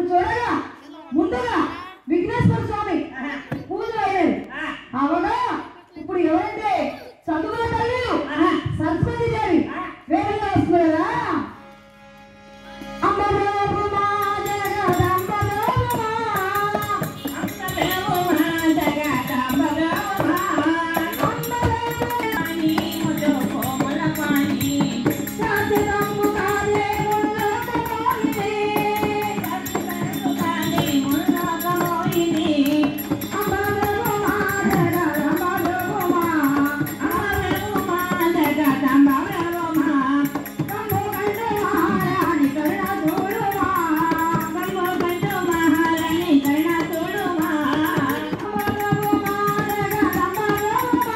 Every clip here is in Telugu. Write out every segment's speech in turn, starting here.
ఇప్పుడు చూడగా ముందుగా విఘ్నేశ్వర స్వామి పూజలు అయ్యారు అవగా ఇప్పుడు ఎవరంటే చదువుల తల్లి సరస్వతి దేవి వేదంగా వస్తుంది కదా అమ్మలోపుమా జగదంబలోపుమా. శాశ్వతము కాదే ముల్లోకమోహిని. అమ్మలోపుమా జగదంబలోపుమా. కమ్ము కండు మహారాణి కరుణ చూడుమా. అమ్మలోపుమా జగదంబలోపుమా.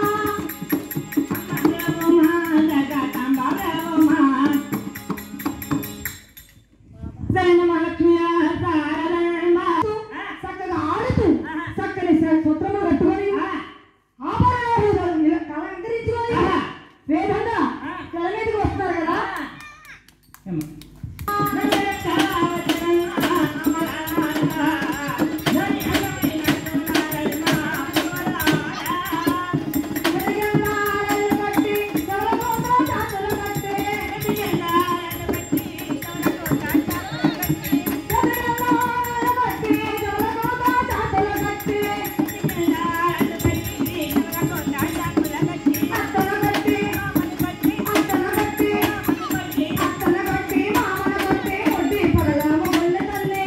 చక్కగా ఆడుతూ చక్కని సూత్రము కట్టుకొని ఆభరణాలు ఇలా అలంకరించుకొని వేదంగా తెర మీదకి వస్తారు కదా జగన్నారాయణ కట్టి జలగోత్ర చాతులు కట్టి జగన్నారాయణ కట్టి జలగోత్ర చాతులు కట్టి అత్తన కట్టి అత్తన కట్టి అత్తన కట్టి మామన కట్టి ఒడ్డి పగలాము బొల్లె తల్లి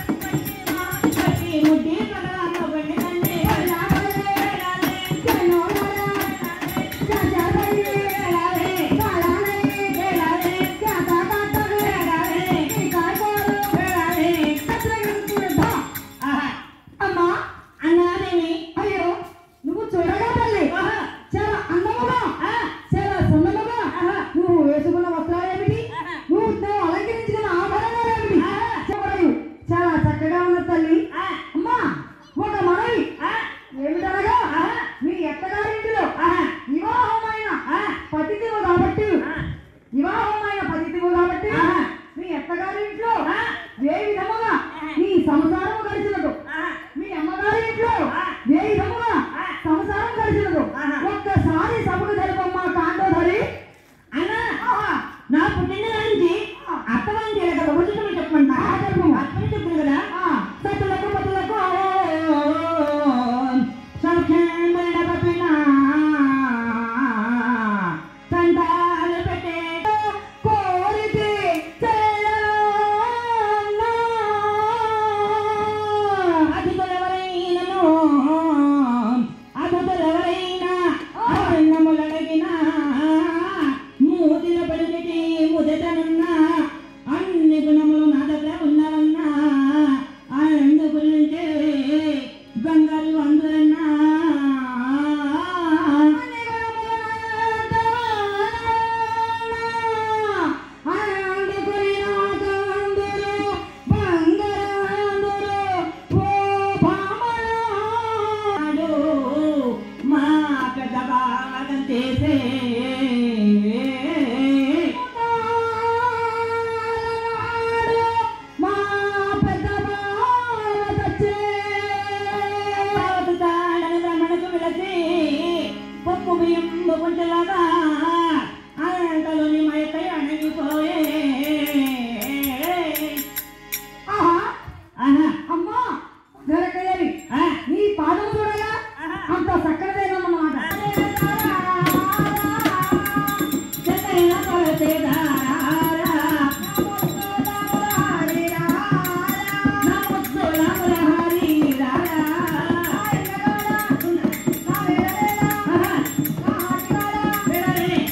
పగలా బొల్లె జనోలరా జజబల్లి కాలాలై జాత కాటలు కాకోరు అత్రగించుదా అమ్మా అయ్యో నువ్వు చూడగా తల్లి చాలా అందముగా చాలా సున్నముగా నువ్వు వేసుకున్న వస్త్రాలేమిటి నువ్వు నువ్వు అలంకరించుకున్న ఆభరణాలేమిటి చెప్పడము చాలా చక్కగా ఉన్న తల్లి అమ్మా ఒక మనవి ఏమిటనగా మీ ఎత్తగారింటిలో వివాహమైన పతిథివు కాబట్టి వివాహమైన పతిథివు కాబట్టి మీ అత్తగారింట్లో ఏ విధముగా నీ సంసారం గడిచినదు మీ అమ్మగారి ఇంట్లో ఏ విధముగా సంసారం గడిచినదు ఒక్కసారి సభకు తెలుపమ్మా కాండోధరి నా పుట్టిన నుంచి అత్తవాంటి కదా ఒకటి చెప్పమంటా అత్తని చెప్పుడు కదా సతులకు పతులకు సౌఖ్యం పపిన సంతాలు పెట్టే కోరితే అతిథులెవరైనను అతిథులెవరైనా అన్నములడిగినా మూతిన పడికి ముదటనున్నా అన్ని గుణములు నా దగ్గర ఉన్నవన్నా అందు గురించే బంగారు అందురన్నా మా పెద్ద భాగం చేసే తాడని బ్రహ్మణకు విలసి పప్పు బియ్యం కొంచెలాగా అంతలోని మయకై అణగిపోయే ఆహా అమ్మా దొరకయ్యవి ఆ, నీ పాదం చూడగా అంత చక్కడదేనన్నమాట చక్కని కొలతేదారా నా ముద్దుల మురహరిరారా. ఆహా, విడలే.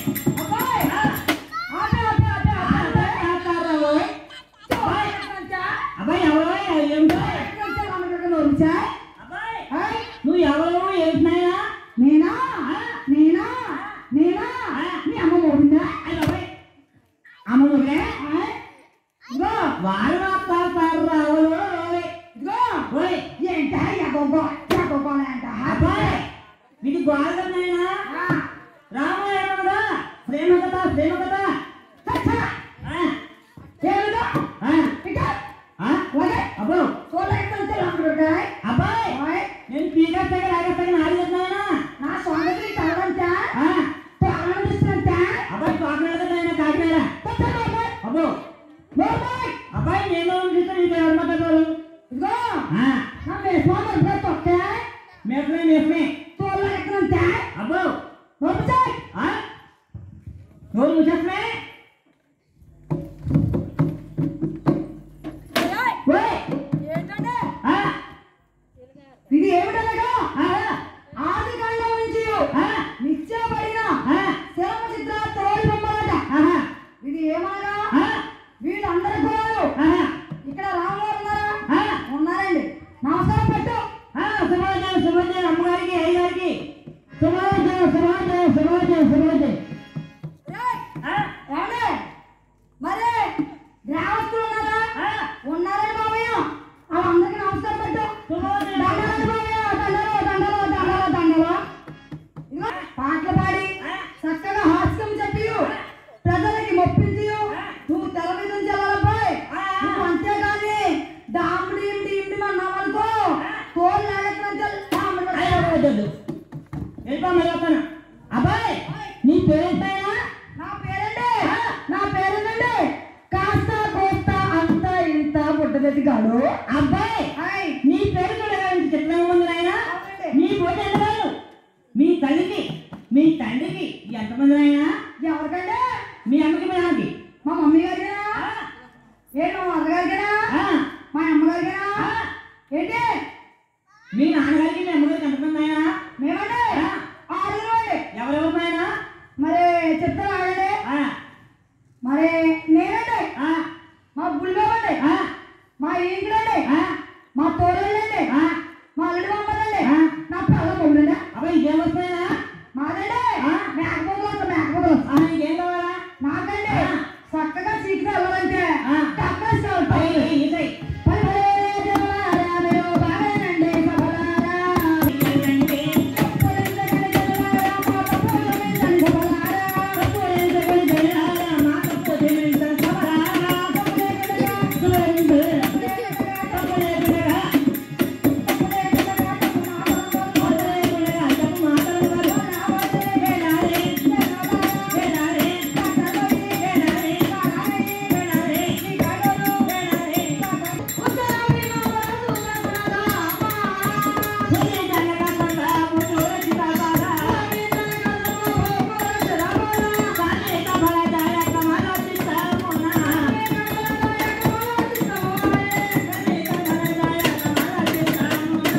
ఆకారవోయ్. అబ్బాయి ఎవరో ఏంటో అబ్బాయి నువ్వు ఎవరో ఏంటున్నాయా నేనా నేనా నేనా నీ అమ్మ మోడిందా అమ్మ నువ్వే ఇదిగో వారు మాట్లాడతారు రావులు ఇదిగో ఓయ్ ఏంట ఎగోగో ఎగోగో ఏంట అబ్బాయి ఇది గోడనైనా రామాయణముగా ప్రేమ కథ ప్రేమ కథ ఆ, ఏమిటో ఆ, ఇక ఆ, వదే అబ్బాయి నేను చూస్తే నీకు ఎవరు మాట్లాడతారు ఇదిగో ఆ, నా మీ స్వామి పేరు తొక్కే మేఫ్లే మేఫ్లే తోళ్ళ ఎక్కడంతే అబ్బో పంపించాయి ఆ? నోరు ముచ్చట్లే ఓయ్ ఏంటంటే ఆ, ఇది ఏమిటనగా ఆ, ఆది కాండం నుంచి ఆ, నిశ్చయపడిన ఆ, శరమ చిత్ర తోడి బొమ్మలట ఆహా, ఇది ఏమనగా ఆ, వీళ్ళందరి కులాలు ఆహా, ఇక్కడ రాముగారు ఉన్నారా ఆ, ఉన్నారండి నమస్కారం పెట్టు ఆ, శుభోదయం శుభోదయం అమ్మగారికి అయ్యగారికి శుభోదయం శుభోదయం శుభోదయం శుభోదయం రేయ్, ఆ, ఏమండి? మరి గ్రామస్తులు ఉన్నారా ఆ, ఉన్నారండి బాబయ్య వాళ్ళందరికీ నమస్కారం పెట్టు శుభోదయం దండలు బాబయ్య దండలు దండలు దండలు దండలు ఇదిగో పాటలు పాడి చక్కగా హాస్యం చెప్పి ప్రజలకి మొప్పించి నువ్వు తెర మీద నుంచి వెళ్ళాలబ్బాయి నువ్వు అంతేగాని డాముడి ఇమ్డి ఇమ్డి అన్నావనుకో తోలు లాగేటువంటి అయ్యో, వద్దొద్దు. వెళ్ళిపో మరి వస్తాను. అబ్బాయి నీ పేరేంటైనా నా పేరండి నా పేరేనండి కాస్త కోస్త అంత ఇంత పుట్టదది కాదు అబ్బాయి హాయ్ నీ పేరు చూడడానికి చిత్రంగా ఉంది నాయన అవునండి. నీ పోటీ ఎంతకాదు మీ తల్లికి మీ తండ్రికి ఎంతమంది నాయన ఎవరికండి మీ అమ్మకి మీ నాన్నకి మా మమ్మీ గారికేనా ఆ, ఏంటి మా అమ్మగారికేనా ఆ, మా అమ్మగారికేనా ఆ. ఏంటి మీ నాన్నగారికి మీ అమ్మగారికి ఎంతమంది నాయన మేమండి ఆ. ఆరుగురు అండి ఎవరెవరు నాయన మరి చెప్తాను ఆగండి ఆ, మరి నేనండి ఆ, మా బుల్లిబాబండి ఆ, మా ఈంకుడండి ఆ, మా తోడండి ఆ. మా అల్లుడు బొమ్మలండి ఆ. నా పిల్ల బొమ్మలండి అబ్బాయి ఇంకేం వస్తున్నాయా మాదండి ఆ. మేకపోతులు వస్తాం మేకపోతులు ఆ, ఇంకేం కావాలా నాకండి ఆ. చక్కగా చీకటి వెళ్ళాలంటే ఆ. కప్పేస్తాం అబ్బాయి, ఇసై. పని పడే జనాలారా, మీరు బాగానండి సభలారా. ఏంటంటే, పులించగలి జనాలారా, మా తప్పులు విందని సభలారా. తప్పులేసగలి జనాలా, మా తప్పు తెలియని సభలారా. తప్పులేకడగా, తప్పులేసగలి, తప్పులేకడగా, తప్పులేసగలి, తప్పులేకడగా, తప్పు మాటలు తప్పులేసగలి, తప్పు మాటలు కాదు. వేలాడే, వేలాడే, వేలాడే, వేలాడే, వేలాడే. పులించగల కథ, పుట్టురచి కథ. కాలే కమలదాయ కమలచిత్తమున. కాలే కమలదాయ కమలచిత్తమున.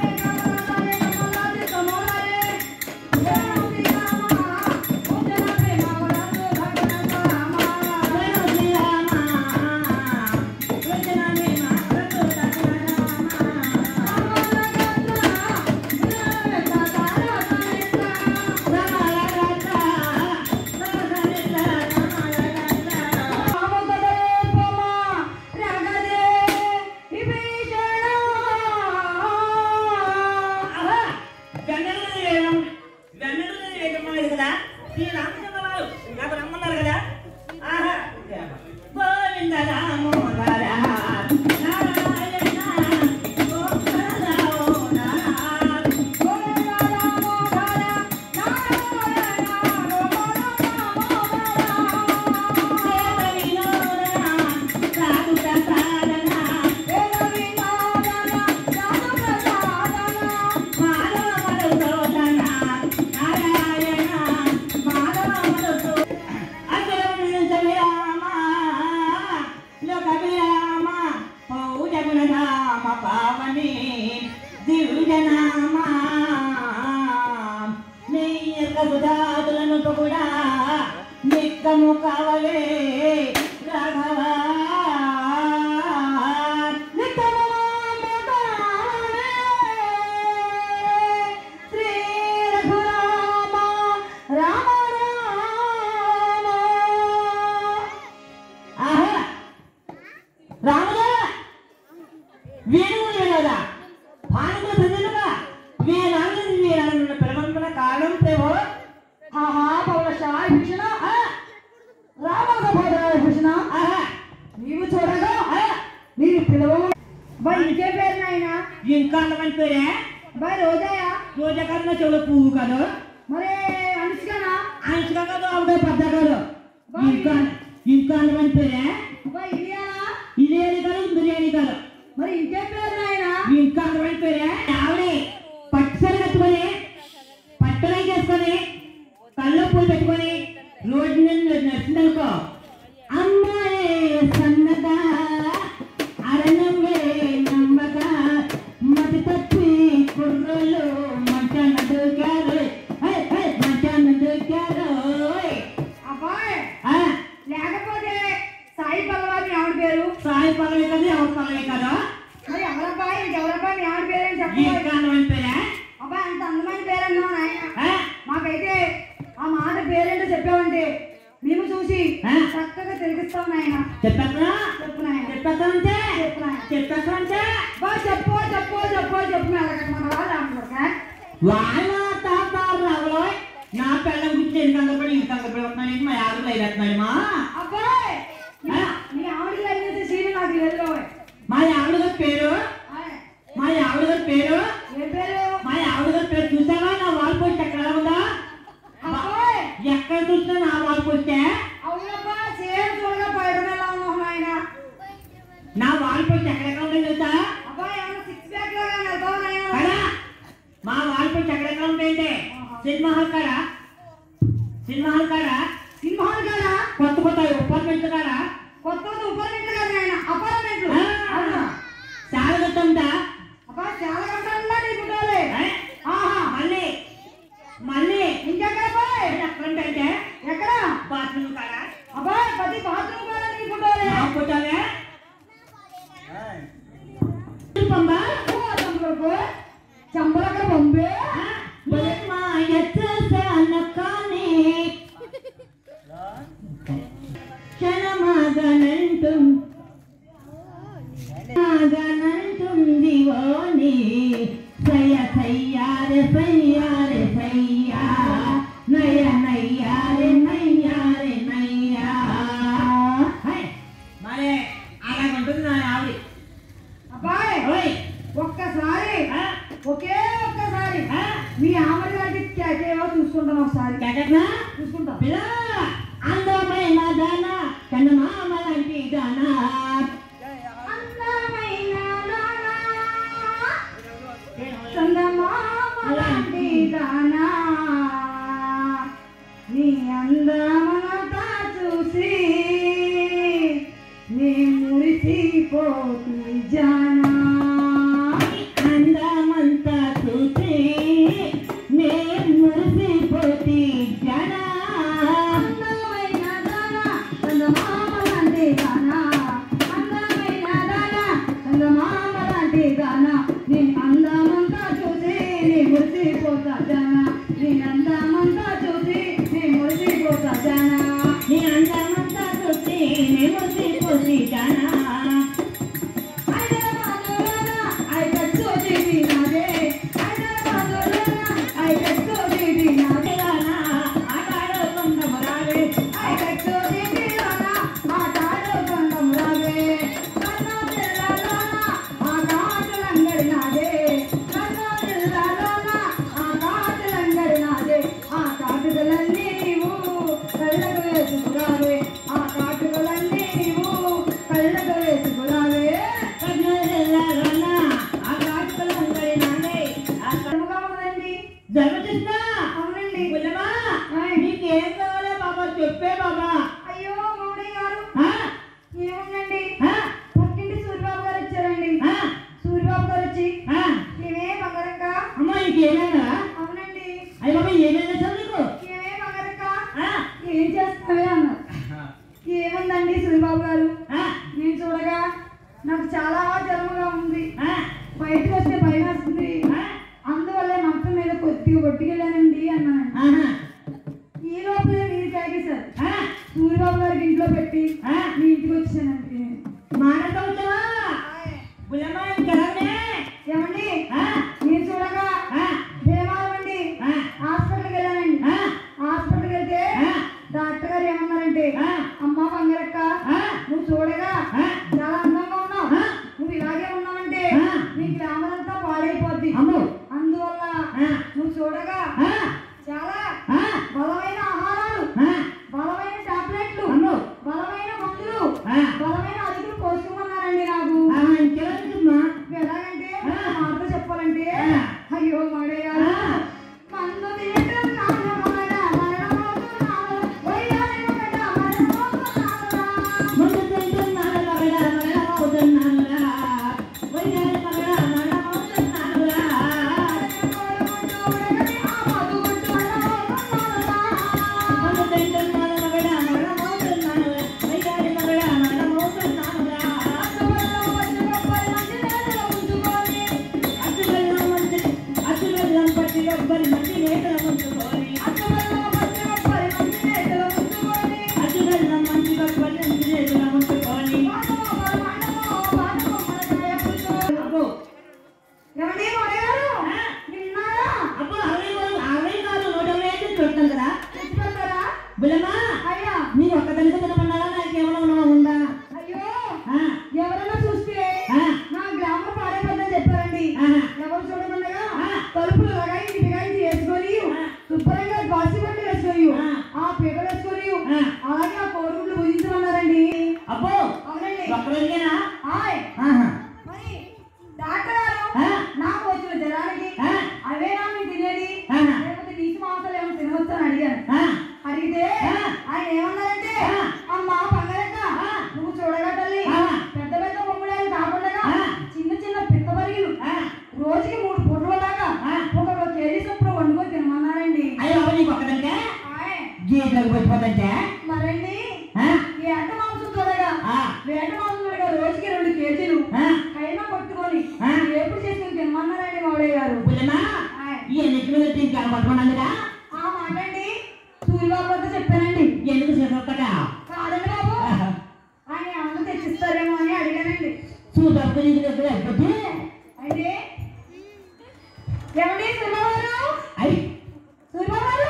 పావని దివ్యనామా నీ యొక్క సుధాతులను కూడా నిక్కము కావలే రాఘవ శ్రీ రఘురామ రామ రామ ఆహా రాముడా వేణువు లేదా పానుకుల ప్రజలుగా వీరాలను వీరాలను పిలవంతుల కాలం ప్రేమో ఆహా పౌరశాయ భూషణ రామ సహోదర భూషణ ఆహా నీవు చూడగా ఆ, నీవు పిలవ బాయ్ ఇంకే పేరు నాయన ఇంకా అంతమంది పేరే బాయ్ రోజాయ రోజా కన్నా చెవుల పువ్వు కాదు మరి అనుష్కనా అంచుగా కాదు ఆవిడ పెద్ద కాదు ఇంకా ఇంకా అంతమంది పేరే బాయ్ ఇలియానా బిర్యానీ కాదు బిర్యానీ కాదు మరి ఇంకేం పేరు నాయన ఇంకా అందమైన పేరే ఆవిడే పట్టు సరి కట్టుకొని పట్టునై చేసుకొని కళ్ళ పూలు పెట్టుకొని రోడ్డు మీద నడిచిందనుకో అమ్మాయి సన్నగా అరణంలే నమ్మక మతి తప్పి కుర్రోళ్ళు మంచాన దొరికారు హే, హే, మంచాన దొరికారు అబ్బాయి ఆ, లేకపోతే సాయి పల్లవ మీ ఆవిడ పేరు సాయి పల్లవి కదా ఎవరు పల్లవి కదా మరి ఎవరబ్బాయి ఇంకెవరబ్బాయి మీ ఆవిడ పేరు అని ఈ చెప్పాలి కారణమైన పేరే అబ్బాయి అంత అందమైన పేరు అన్నావు నాయన ఆ, మాకైతే ఆ మాట పేరేంటో చెప్పావంటే మేము చూసి ఆ? చక్కగా తిరిగిస్తాం నాయన చెప్పేస్తున్నా చెప్పు నాయన చెప్పేస్తానంటే చెప్పు నాయన చెప్పేస్తానంటే బా చెప్పు చెప్పు చెప్పు చెప్పు అలాగ మన వాళ్ళు అనుకోక వాళ్ళ తాత రావులో నా పిల్లల గురించి ఎందుకు అందపడి ఇంత అందపడి వస్తున్నాను మా యాదవ్ లేదన్నాడు మా అబ్బాయి నీ- నీ ఆవిడ అయితే సీన్ నాకు లేదు మా యావిడ గారి పేరు మా యావిడ గారి పేరు ఏ పేరు మా యావిడ గారి పేరు చూసావా నా వాల్ పోస్ట్ ఎక్కడ ఉందా అబ్బాయి ఎక్కడ చూసినా నా వాల్ పోస్టే అవునబ్బా సేమ్ చూడగా పైన ఎలా ఉన్నావు నాయన నా వాల్ పోస్ట్ ఎక్కడెక్కడ ఉందో తెలుసా అబ్బాయి ఏమన్నా సిక్స్ ప్యాక్ లాగా వెళ్తావు నాయన కదా మా వాల్ పోస్ట్ ఎక్కడెక్కడ ఉంటాయంటే సినిమా హాల్ కాడ సినిమా హాల్ కాడ సినిమాలు కదా కొత్త కొత్త అపార్ట్మెంట్స్ కాడ కొత్త కొత్త అపార్ట్మెంట్లు కదా నాయన అపార్ట్మెంట్లు ఆ, అవునా చాలా గట్టుందా అబ్బా చాలా గంటలు నీ ఫోటోలే ఆహా మళ్ళీ మళ్ళీ ఇంకెక్కడ పోయి ఎక్కడంటే ఎక్కడ బాత్రూమ్ కాడ అబ్బా ప్రతి బాత్రూమ్ కూడా నీ ఫోటోలే నా ఫోటోలే పంబా ఓ అసలు చంపలక్కడ పంపే మా ఎత్తసాన కానీ క్షణమాగనంటుం ఆగనంటుంది ఓని సయ సయ్యారే సయ్యారే సయ్యా నయ నయ్యారే నయ్యారే నయ్యా హై, మరే అలాగుంటుంది నా ఆవిడ అబ్బాయి ఓయ్ ఒక్కసారి ఆ, ఒకే ఒక్కసారి ఆ, మీ ఆవిడ గారికి కేకేవో చూసుకుంటాను ఒకసారి కేకట్నా చూసుకుంటా పిల్ల అందమైన దాన కన్నమామ లాంటి దానా అందమైన దానా, చందమామ లాంటి దానా, నీ అందమంతా చూసి నీ మురిసిపోతు జానా అందమంతా చూసి నే మురిసిపోతి జన అందమైన దానా, చందమామ లాంటి దానా, అందమైన దానా, చందమామ లాంటి దానా, నీ అందమంతా చూసి నీ మురిసిపోతా జానా, నీ అందమంతా చూసి నీ మురిసిపోతా జానా. నీ అందమంతా చూసి నే మురిసిపోతి జన హైదరాబాదులోన ఐకట్టు జీవి నాదే, హైదరాబాదులోన ఐకట్టు జీవి నాదే. ఆటాడుకున్న మురారే ఐకట్టు జీవిలోన ఆటాడుకుందాం రావే. కన్నా జిల్లాలోన ఆకాశలంగడి నాదే, కన్నా జిల్లాలోన ఆకాశలంగడి నాదే. ఆ కాటుకలన్నీ నీవు కళ్ళకు వేసుకురావే, ఆ కాటుకలన్నీ నీవు కళ్ళకు వేసుకురావే. కన్నెల్లారన్న ఆ కాటుకలు ఉంగడి నానే ఆ కనుమగా ఉన్నదండి. జన్మకృష్ణ అవునండి పుల్లమా ఆయ్. నీకేం కావాలో బాబా చెప్పే బాబా అయ్యో మౌడయ్య గారు ఆ? ఏముందండి ఆ? పక్కింటి సూర్యబాబు గారు వచ్చారండి ఆ? సూర్యబాబు గారు వచ్చి ఆ? ఏమే బంగారంగా అమ్మా ఇంకేమైనా అవునండి అయ్య బాబా ఏమైనా చదువుకో ఏమే బంగారంగా ఆ? ఏం చేస్తావే అన్నారు ఏముందండి సూర్యబాబు గారు ఆ? నేను చూడగా నాకు చాలా జ్వరముగా ఉంది ఆ? బయటకు వస్తే భయం వస్తుంది ఆ? అందువల్లే మంచం మీద కొద్దిగా కొట్టుకెళ్ళానండి అన్నానండి ఆహా. ఈ లోపలే మీరు కాగేశారు ఆ? సూర్యబాబు గారికి ఇంట్లో పెట్టి ఆ? మీ ఇంటికి వచ్చానండి మానసవుతావా పుల్లమా ఇంకెలాగనే ఏమండి ఆ? నేను చూడగా ఆ? దేవాలయండి ఆ? హాస్పిటల్కి వెళ్ళానండి ఆ? హాస్పిటల్కి వెళ్తే ఆ? డాక్టర్ గారు ఏమన్నారంటే ఆ? అమ్మ బంగారక్క ఆ? నువ్వు చూడగా ఆ? చాలా అందంగా ఉన్నావు ఆ? నువ్వు ఇలాగే ఉన్నావంటే ఆ? నీ గ్లామర్ అంతా పాడైపోద్ది అమ్మో అందువల్ల ఆ? నువ్వు చూడగా ఆ? చాలా ఆ? బలమైన ఆహారాలు ఆ? బలమైన టాబ్లెట్లు అమ్మో బలమైన మందులు ఆ? బలమైన అదుపులు పోసుకోమన్నారండి సరిపోదంటే మరండి ఆ? వేట మాంసం చూడగా ఆ, వేట మాంసం చూడగా రోజుకి రెండు కేజీలు ఆ, కైమా కొట్టుకొని ఆ. ఎప్పుడు చేసుకుని తినమన్నారండి మావయ్య గారు పుల్లమ్మా ఆయ్. ఈ ఎన్నిక మీద ఇంకా పట్టుకున్నందుగా ఆ మాటండి సూర్యబాబు వద్ద చెప్పానండి ఎందుకు చేసొస్తాగా కాదండి బాబు ఆయన ఏమన్నా తెచ్చిస్తారేమో అని అడిగానండి చూడకు నీకు దగ్గర అయిపోతే అయితే ఏమండి సూర్యబాబు గారు అయ్యి సూర్యబాబు గారు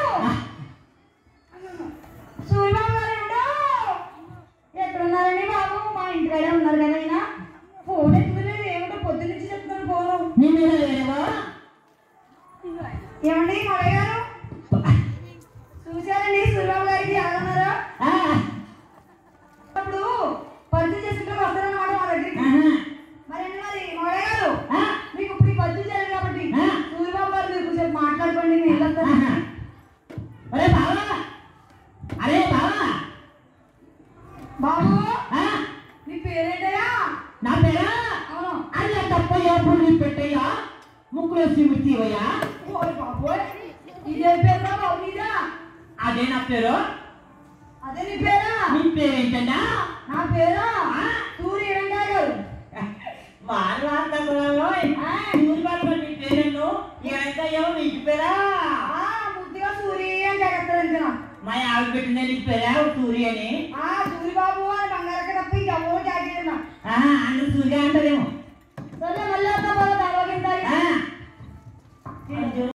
సూర్యబాబు గారు ఏమిటో ఎక్కడున్నారండి బాబు మా ఇంటికాడే ఉన్నారు కదా ఆయన ఫోన్ ఎత్తుకులేదు ఏమిటో పొద్దు నుంచి చెప్తున్నాను ఫోను నీ మీద వేరేవో ఏమండి మావయ్య గారు చూశారండి సూర్యబాబు గారికి ఎలా ఉన్నారో ఆ, అప్పుడు పరిచయం చేసుకుంటే వస్తారన్నమాట మా దగ్గరికి ఆహా, మరండి మరి మావయ్య గారు ఆ, మీకు ఇప్పుడు ఈ పరిచయం చేయాలి కాబట్టి ఆ. సూర్యబాబు గారు మీరు కొంచెం మాట్లాడుకోండి మీ ఇల్లు వస్తారు ఆహా. ఒరే బావా అరే బావా బాబు ఆ, మీ పేరేంటయ్యా నా పేరా అవును అల్ల తప్పయ్యా పుల్లి పెట్టయ్యా ముక్కులో సిమితివయ్యా ఓయ్ బాబోయ్ ఇదే పేరా బాబు నీదా అదే నా పేరు అదే నీ పేరా నీ పేరేంటన్నా నా పేరా ఆ? సూర్య వెంకయ్య గారు వాళ్ళు వాడతాయి నీ పేరెన్ను ఏమైతాయో నీకు పేరా ఆ ముద్దుగా సూర్య అని జగత్తారు మా ఆవిడ పెట్టిందే నీకు పేరా సూర్య అని ఆ సూర్యబాబు అని బంగారక్క తప్ప ఇంకెవరో జాగ్రత్త ఆహా, అన్న సూర్య అంటే